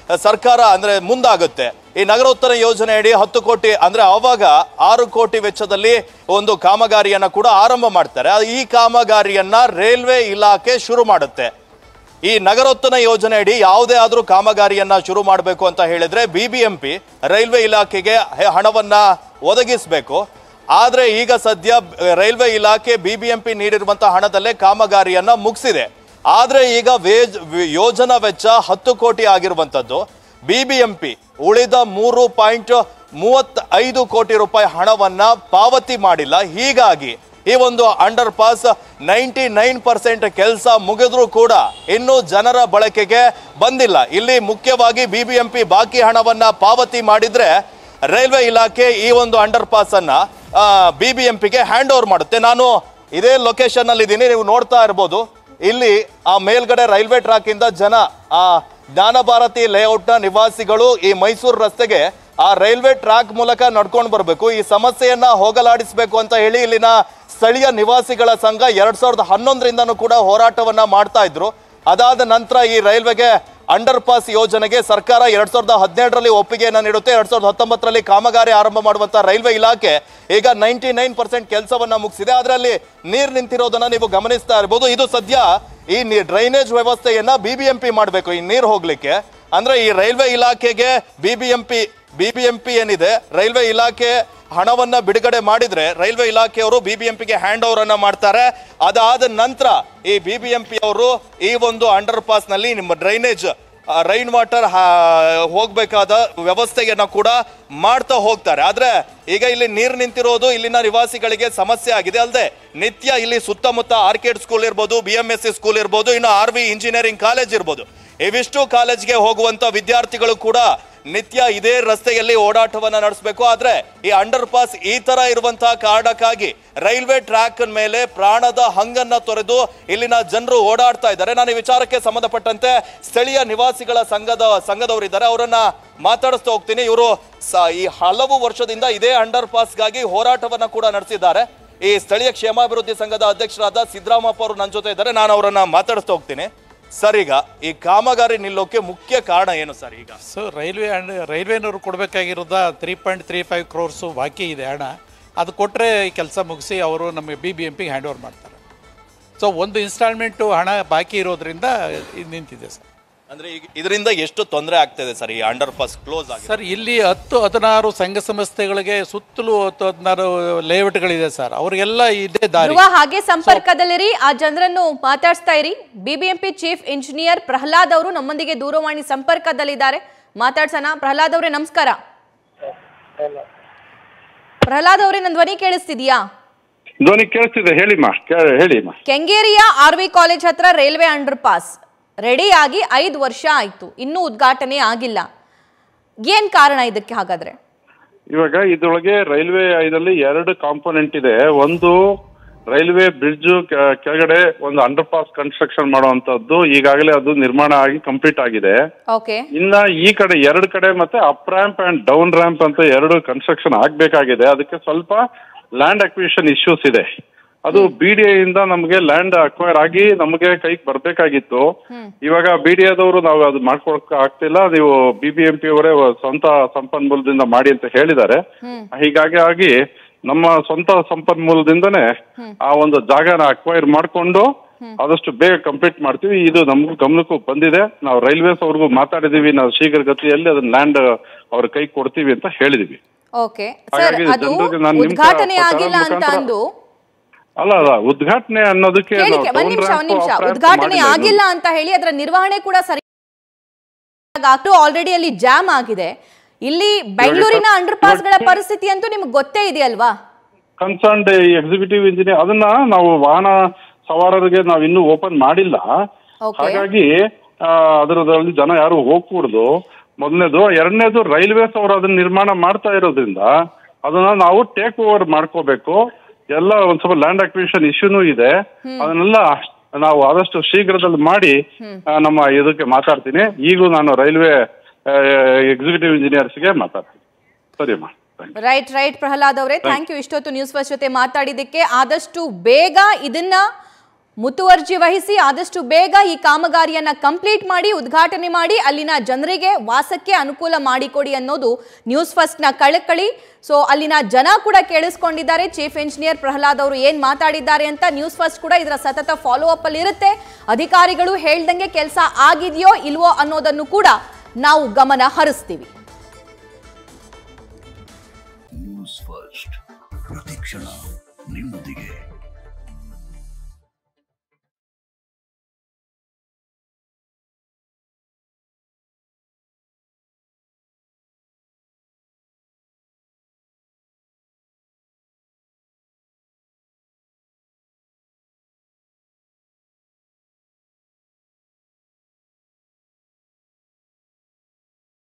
ಸರ್ಕಾರ ಅಂದ್ರೆ ಮುಂದಾಗುತ್ತೆ ಈ ನಗರೋತ್ತರ ಯೋಜನೆ ಅಡಿ ಹತ್ತು ಕೋಟಿ ಅಂದ್ರೆ ಅವಾಗ ಆರು ಕೋಟಿ ವೆಚ್ಚದಲ್ಲಿ ಒಂದು ಕಾಮಗಾರಿಯನ್ನ ಕೂಡ ಆರಂಭ ಮಾಡ್ತಾರೆ ಅದು ಈ ಕಾಮಗಾರಿಯನ್ನ ರೈಲ್ವೆ ಇಲಾಖೆ ಶುರು ಮಾಡುತ್ತೆ ಈ ನಗರೋತ್ಥಾನ ಯೋಜನೆ ಅಡಿ ಯಾವುದೇ ಆದ್ರೂ ಕಾಮಗಾರಿಯನ್ನ ಶುರು ಮಾಡಬೇಕು ಅಂತ ಹೇಳಿದ್ರೆ ಬಿಬಿಎಂಪಿ ರೈಲ್ವೆ ಇಲಾಖೆಗೆ ಹೆ- ಹಣವನ್ನ ಒದಗಿಸಬೇಕು ಆದ್ರೆ ಈಗ ಸದ್ಯ ಬ- ರೈಲ್ವೆ ಇಲಾಖೆ ಬಿಬಿಎಂಪಿ ನೀಡಿರುವಂತಹ ಹಣದಲ್ಲೇ ಕಾಮಗಾರಿಯನ್ನ ಮುಗಿಸಿದೆ ಆದ್ರೆ ಈಗ ವೇಜ್ ವಿ- ಯೋಜನಾ ವೆಚ್ಚ ಹತ್ತು ಕೋಟಿ ಆಗಿರುವಂತದ್ದು ಬಿಬಿಎಂಪಿ ಉಳಿದ ಮೂರು ಪಾಯಿಂಟ್ ಮೂವತ್ತೈದು ಕೋಟಿ ರೂಪಾಯಿ ಹಣವನ್ನ ಪಾವತಿ ಮಾಡಿಲ್ಲ ಹೀಗಾಗಿ ಈ ಒಂದು underpass ninety nine percent ಕೆಲಸ ಮುಗಿದ್ರೂ ಕೂಡ ಇನ್ನೂ ಜನರ ಬಳಕೆಗೆ ಬಂದಿಲ್ಲ ಇಲ್ಲಿ ಮುಖ್ಯವಾಗಿ ಬಿಬಿಎಂಪಿ ಬಾಕಿ ಹಣವನ್ನ ಪಾವತಿ ಮಾಡಿದ್ರೆ ರೈಲ್ವೆ ಇಲಾಖೆ ಈ ಒಂದು ಅಂಡರ್ ಪಾಸ್ ಅನ್ನ ಬಿಬಿಎಂಪಿಗೆ ಹ್ಯಾಂಡ್ ಓವರ್ ಮಾಡುತ್ತೆ ನಾನು ಇದೇ ಲೊಕೇಶನ್ ಅಲ್ಲಿ ಇದ್ದೀನಿ ನೀವು ನೋಡ್ತಾ ಇರ್ಬೋದು ಇಲ್ಲಿ ಆ ಮೇಲ್ಗಡೆ ರೈಲ್ವೆ ಟ್ರ್ಯಾಕ್ ಇಂದ ಜನ ಆ ಜ್ಞಾನ ಭಾರತಿ ಲೇಔಟ್ ನ ನಿವಾಸಿಗಳು ಈ ಮೈಸೂರು ರಸ್ತೆಗೆ ಆ ರೈಲ್ವೆ ಟ್ರ್ಯಾಕ್ ಮೂಲಕ ನಡ್ಕೊಂಡು ಬರಬೇಕು ಈ ಸಮಸ್ಯೆಯನ್ನ ಹೋಗಲಾಡಿಸಬೇಕು ಅಂತ ಹೇಳಿ ಇಲ್ಲಿನ ಸ್ಥಳೀಯ ನಿವಾಸಿಗಳ ಸಂಘ ಎರಡ್ ಸಾವಿರದ ಹನ್ನೊಂದರಿಂದನೂ ಕೂಡ ಹೋರಾಟವನ್ನ ಮಾಡ್ತಾ ಇದ್ರು ಅದಾದ ನಂತರ ಈ ರೈಲ್ವೆಗೆ ಅಂಡರ್ ಪಾಸ್ ಯೋಜನೆಗೆ ಸರ್ಕಾರ ಎರಡ್ ಸಾವಿರದ ಹದಿನೇಳರಲ್ಲಿ ಒಪ್ಪಿಗೆಯನ್ನ ನೀಡುತ್ತೆ ಎರಡ್ ಸಾವಿರದ ಹತ್ತೊಂಬತ್ತರಲ್ಲಿ ಕಾಮಗಾರಿ ಆರಂಭ ಮಾಡುವಂತ ರೈಲ್ವೆ ಇಲಾಖೆ ಈಗ ನೈಂಟಿ ನೈನ್ ಪರ್ಸೆಂಟ್ ಕೆಲಸವನ್ನ ಮುಗಿಸಿದೆ ಅದರಲ್ಲಿ ನೀರು ನಿಂತಿರೋದನ್ನ ನೀವು ಗಮನಿಸ್ತಾ ಇರಬಹುದು ಇದು ಸದ್ಯ ಈ ಡ್ರೈನೇಜ್ ವ್ಯವಸ್ಥೆಯನ್ನ ಬಿಬಿಎಂಪಿ ಮಾಡಬೇಕು ಈ ನೀರು ಹೋಗ್ಲಿಕ್ಕೆ ಅಂದ್ರೆ ಈ ರೈಲ್ವೆ ಇಲಾಖೆಗೆ ಬಿಬಿಎಂಪಿ ಬಿಬಿಎಂಪಿ ಏನಿದೆ ರೈಲ್ವೆ ಇಲಾಖೆ ಹಣವನ್ನ ಬಿಡುಗಡೆ ಮಾಡಿದ್ರೆ ರೈಲ್ವೆ ಇಲಾಖೆಯವರು ಬಿಬಿಎಂಪಿಗೆ ಹ್ಯಾಂಡ್ ಓವರ್ ಅನ್ನ ಮಾಡ್ತಾರೆ ಅದಾದ ನಂತರ ಈ ಬಿಬಿಎಂಪಿ ಅವರು ಈ ಒಂದು ಅಂಡರ್ ಪಾಸ್ ನಲ್ಲಿ ನಿಮ್ಮ ಡ್ರೈನೇಜ್ ರೈನ್ ವಾಟರ್ ಹೋಗ್ಬೇಕಾದ ವ್ಯವಸ್ಥೆಯನ್ನ ಕೂಡ ಮಾಡ್ತಾ ಹೋಗ್ತಾರೆ ಆದ್ರೆ ಈಗ ಇಲ್ಲಿ ನೀರು ನಿಂತಿರೋದು ಇಲ್ಲಿನ ನಿವಾಸಿಗಳಿಗೆ ಸಮಸ್ಯೆ ಆಗಿದೆ ಅಲ್ಲದೆ ನಿತ್ಯ ಇಲ್ಲಿ ಸುತ್ತಮುತ್ತ ಆರ್ಕಿಡ್ ಸ್ಕೂಲ್ ಇರ್ಬೋದು B M S C school ಇರ್ಬೋದು ಇನ್ನು ಆರ್ ವಿ ಇಂಜಿನಿಯರಿಂಗ್ ಕಾಲೇಜ್ ಇರ್ಬೋದು ಇವಿಷ್ಟು ಕಾಲೇಜ್ಗೆ ಹೋಗುವಂತ ವಿದ್ಯಾರ್ಥಿಗಳು ಕೂಡ ನಿತ್ಯ ಇದೇ ರಸ್ತೆಯಲ್ಲಿ ಓಡಾಟವನ್ನ ನಡೆಸಬೇಕು ಆದ್ರೆ ಈ ಅಂಡರ್ ಪಾಸ್ ಈ ತರ ಇರುವಂತಹ ಕಾರಣಕ್ಕಾಗಿ ರೈಲ್ವೆ ಟ್ರ್ಯಾಕ್ ಮೇಲೆ ಪ್ರಾಣದ ಹಂಗನ್ನ ತೊರೆದು ಇಲ್ಲಿನ ಜನರು ಓಡಾಡ್ತಾ ಇದ್ದಾರೆ ನಾನು ಈ ವಿಚಾರಕ್ಕೆ ಸಂಬಂಧಪಟ್ಟಂತೆ ಸ್ಥಳೀಯ ನಿವಾಸಿಗಳ ಸಂಘದ ಸಂಘದವರಿದ್ದಾರೆ ಅವರನ್ನ ಮಾತಾಡಿಸ್ತಾ ಹೋಗ್ತೀನಿ ಇವರು ಈ ಹಲವು ವರ್ಷದಿಂದ ಇದೇ ಅಂಡರ್ ಪಾಸ್ಗಾಗಿ ಹೋರಾಟವನ್ನ ಕೂಡ ನಡೆಸಿದ್ದಾರೆ ಈ ಸ್ಥಳೀಯ ಕ್ಷೇಮಾಭಿವೃದ್ಧಿ ಸಂಘದ ಅಧ್ಯಕ್ಷರಾದ ಸಿದ್ದರಾಮಪ್ಪ ಅವರು ನನ್ನ ಜೊತೆ ಇದ್ದಾರೆ ನಾನು ಅವರನ್ನ ಮಾತಾಡಿಸ್ತಾ ಹೋಗ್ತೀನಿ ಸರ್ ಈಗ ಈ ಕಾಮಗಾರಿ ನಿಲ್ಲೋಕೆ ಮುಖ್ಯ ಕಾರಣ ಏನು ಸರ್ ಈಗ ಸೊ ರೈಲ್ವೆ ಅಂಡ್ ರೈಲ್ವೆನವರು ಕೊಡಬೇಕಾಗಿರೋದ three point three five crores ಬಾಕಿ ಇದೆ ಹಣ ಅದು ಕೊಟ್ಟರೆ ಈ ಕೆಲಸ ಮುಗಿಸಿ ಅವರು ನಮಗೆ ಬಿ ಬಿ ಎಂ ಪಿಗೆ ಹ್ಯಾಂಡ್ ಓವರ್ ಮಾಡ್ತಾರೆ ಸೊ ಒಂದು ಇನ್ಸ್ಟಾಲ್ಮೆಂಟು ಹಣ ಬಾಕಿ ಇರೋದ್ರಿಂದ ಇದು ನಿಂತಿದೆ ಸರ್ ಅಂದ್ರೆ ಈಗ ಇದರಿಂದ ಎಷ್ಟು ತೊಂದರೆ ಆಗ್ತಿದೆ ಸರ್ ಈ ಅಂಡರ್ ಪಾಸ್ ಕ್ಲೋಸ್ ಆಗಿದೆ ಸರ್ ಇಲ್ಲಿ ಹತ್ತು ಹದಿನಾರು ಸಂಘ ಸಂಸ್ಥೆಗಳಿಗೆ ಸುತ್ತಲೂ ಹತ್ತು ಹದಿನಾರು ಲೇಔಟ್ಗಳಿದೆ ಸರ್ ಅವರಿಗೆಲ್ಲ ಇದೇ ದಾರಿ ಧ್ರುವ ಹಾಗೆ ಸಂಪರ್ಕದಲ್ಲಿರಿ ಆ ಜನರನ್ನು ಮಾತಾಡಿಸ್ತಾ ಇರಿ ಬಿಬಿಎಂಪಿ ಚೀಫ್ ಇಂಜಿನಿಯರ್ ಪ್ರಹ್ಲಾದ್ ಅವರು ನಮ್ಮೊಂದಿಗೆ ದೂರವಾಣಿ ಸಂಪರ್ಕದಲ್ಲಿದ್ದಾರೆ ಮಾತಾಡ್ಸೋಣ ಪ್ರಹ್ಲಾದ್ ಅವರೇ ನಮಸ್ಕಾರ ಪ್ರಹ್ಲಾದ್ ಅವರೇ ನನ್ನ ಧ್ವನಿ ಕೇಳಿಸ್ತಿದ್ಯಾ ಧ್ವನಿ ಕೇಳಿಸ್ತಿದೆ ಹೇಳಿಮ್ಮ ಕೇ- ಹೇಳಿಮ್ಮ ಕೆಂಗೇರಿಯ ಆರ್ ವಿ ಕಾಲೇಜ್ ಹತ್ರ ರೈಲ್ವೆ ಅಂಡರ್ ಪಾಸ್ ರೆಡಿ ಆಗಿ ಐದು ವರ್ಷ ಆಯ್ತು ಇನ್ನೂ ಉದ್ಘಾಟನೆ ಆಗಿಲ್ಲ ಏನ್ ಕಾರಣ ಇದಕ್ಕೆ ಹಾಗಾದ್ರೆ ಇವಾಗ ಇದ್ರೊಳಗೆ ರೈಲ್ವೆ ಇದರಲ್ಲಿ ಎರಡು ಕಾಂಪೋನೆಂಟ್ ಇದೆ ಒಂದು ರೈಲ್ವೆ ಬ್ರಿಡ್ಜ್ ಕೆಳಗಡೆ ಒಂದು ಅಂಡರ್ ಪಾಸ್ ಕನ್ಸ್ಟ್ರಕ್ಷನ್ ಮಾಡುವಂತದ್ದು ಈಗಾಗಲೇ ಅದು ನಿರ್ಮಾಣ ಆಗಿ ಕಂಪ್ಲೀಟ್ ಆಗಿದೆ ಓಕೆ ಇನ್ನ ಈ ಕಡೆ ಎರಡು ಕಡೆ ಮತ್ತೆ up ramp and down ramp ಅಂತ ಎರಡು ಕನ್ಸ್ಟ್ರಕ್ಷನ್ ಆಗ್ಬೇಕಾಗಿದೆ ಅದಕ್ಕೆ ಸ್ವಲ್ಪ ಲ್ಯಾಂಡ್ ಅಕ್ವಿಷನ್ ಇಶ್ಯೂಸ್ ಇದೆ ಅದು ಬಿ ಡಿ ಇಂದ ನಮಗೆ ಲ್ಯಾಂಡ್ ಅಕ್ವೈರ್ ಆಗಿ ನಮಗೆ ಕೈಗೆ ಬರ್ಬೇಕಾಗಿತ್ತು ಇವಾಗ ಬಿ ಡಿ ಎದವರು ನಾವು ಅದು ಮಾಡ್ಕೊಳಕ್ ಆಗ್ತಿಲ್ಲ ನೀವು ಬಿ ಬಿ ಎಂ ಪಿ ಅವರೇ ಸ್ವಂತ ಸಂಪನ್ಮೂಲದಿಂದ ಮಾಡಿ ಅಂತ ಹೇಳಿದ್ದಾರೆ ಹೀಗಾಗಿ ಆಗಿ ನಮ್ಮ ಸ್ವಂತ ಸಂಪನ್ಮೂಲದಿಂದನೇ ಆ ಒಂದು ಜಾಗನ ಅಕ್ವೈರ್ ಮಾಡ್ಕೊಂಡು ಆದಷ್ಟು ಬೇಗ ಕಂಪ್ಲೀಟ್ ಮಾಡ್ತೀವಿ ಇದು ನಮ್ಗೂ ಗಮನಕ್ಕೂ ಬಂದಿದೆ ನಾವು ರೈಲ್ವೇಸ್ ಅವ್ರಿಗೂ ಮಾತಾಡಿದೀವಿ ನಾವು ಶೀಘ್ರಗತಿಯಲ್ಲಿ ಅದನ್ನ ಲ್ಯಾಂಡ್ ಅವ್ರ ಕೈ ಕೊಡ್ತೀವಿ ಅಂತ ಹೇಳಿದೀವಿ ಓಕೆ ಸರ್ ಹಾಗಾಗಿ ಅದು ಜನರಿಗೆ ನಾನು ನಿಮ್ ಉದ್ಘಾಟನೆ ಪ್ರಚಾರದ ಆಗಿಲ್ಲ ಅಂತ ಮುಖಾಂತರ- ಅಂದು ಅಲ್ಲ ಅಲ್ಲ ಉದ್ಘಾಟನೆ ಅನ್ನೋದಕ್ಕೆ ಕೇಳಿ ನಾವು ಒಂದ್ down ನಿಮಿಷ ramp, ಒಂದ್ ನಿಮಿಷ up ramp ಉದ್ಘಾಟನೆ ಮಾಡಿಲ್ಲ ಆಗಿಲ್ಲ ಅಂತ ಹೇಳಿ ಅದರ ನಿರ್ವಹಣೆ ಕೂಡ ಸರಿ ಆಲ್ರೆಡಿ ಅಲ್ಲಿ ಜಾಮ್ ಆಗಿದೆ ಇಲ್ಲಿ ಬೆಂಗಳೂರಿನ ಅಂಡರ್ ಪಾಸ್ಗಳ ಪರಿಸ್ಥಿತಿ ಅಂತೂ ನಿಮ್ಗೆ ಗೊತ್ತೇ ಇದೆಯಲ್ವಾ ಕನ್ಸರ್ನ್ಡ್ ಎಕ್ಸಿಕ್ಯೂಟಿವ್ ಇಂಜಿನಿಯರ್ ಅದನ್ನ ನಾವು ವಾಹನ ಸವಾರರಿಗೆ ನಾವು ಇನ್ನೂ ಓಪನ್ ಮಾಡಿಲ್ಲ Okay. ಹಾಗಾಗಿ ಆ, ಅದರದಲ್ಲಿ ಜನ ಯಾರು ಹೋಗ್ಕೂಡ್ದು ಮೊದಲನೇದು ಎರಡನೇದು ರೈಲ್ವೇಸ್ ಅವರು ಅದನ್ನ ನಿರ್ಮಾಣ ಮಾಡ್ತಾ ಇರೋದ್ರಿಂದ ಅದನ್ನ ನಾವು ಟೇಕ್ ಓವರ್ ಮಾಡ್ಕೋಬೇಕು ಎಲ್ಲ ಒಂದ್ ಸ್ವಲ್ಪ ಲ್ಯಾಂಡ್ ಅಕ್ವಿಷನ್ ಇಶ್ಯೂನೂ ಇದೆ ಅದನ್ನೆಲ್ಲ ನಾವು ಆದಷ್ಟು ಶೀಘ್ರದಲ್ಲಿ ಮಾಡಿ ಆ, ನಮ್ಮ ಇದಕ್ಕೆ ಮಾತಾಡ್ತೀನಿ ಈಗೂ ನಾನು ರೈಲ್ವೆ ಎಕ್ಸಿಕ್ಯೂಟಿವ್ ಇಂಜಿನಿಯರ್ಸ್ಗೆ ಮಾತಾಡ್ತೀನಿ ಸರಿಯಮ್ಮ thank you right right Prahlad ಅವರೇ ಥ್ಯಾಂಕ್ ಯು ಇಷ್ಟೊತ್ತು ನ್ಯೂಸ್ ಫಸ್ಟ್ ಜೊತೆ ಮಾತಾಡಿದ್ದಕ್ಕೆ ಆದಷ್ಟು ಬೇಗ ಇದನ್ನ ಮುತುವರ್ಜಿ ವಹಿಸಿ ಆದಷ್ಟು ಬೇಗ ಈ ಕಾಮಗಾರಿಯನ್ನ ಕಂಪ್ಲೀಟ್ ಮಾಡಿ ಉದ್ಘಾಟನೆ ಮಾಡಿ ಅಲ್ಲಿನ ಜನರಿಗೆ ವಾಸಕ್ಕೆ ಅನುಕೂಲ ಮಾಡಿಕೊಡಿ ಅನ್ನೋದು ನ್ಯೂಸ್ ಫಸ್ಟ್ನ ಕಳಕಳಿ ಸೊ ಅಲ್ಲಿನ ಜನ ಕೂಡ ಕೇಳಿಸ್ಕೊಂಡಿದ್ದಾರೆ ಚೀಫ್ ಇಂಜಿನಿಯರ್ ಪ್ರಹ್ಲಾದ್ ಅವರು ಏನ್ ಮಾತಾಡಿದ್ದಾರೆ ಅಂತ ನ್ಯೂಸ್ ಫಸ್ಟ್ ಕೂಡ ಇದರ ಸತತ ಫಾಲೋ ಅಪ್ ಅಲ್ಲಿ ಇರುತ್ತೆ ಅಧಿಕಾರಿಗಳು ಹೇಳ್ದಂಗೆ ಕೆಲಸ ಆಗಿದೆಯೋ ಇಲ್ವೋ ಅನ್ನೋದನ್ನು ಕೂಡ ನಾವು ಗಮನ ಹರಿಸ್ತೀವಿ ನ್ಯೂಸ್ ಫಸ್ಟ್ ಪ್ರತಿಕ್ಷಣ ನಿಮ್ಮೊಂದಿಗೆ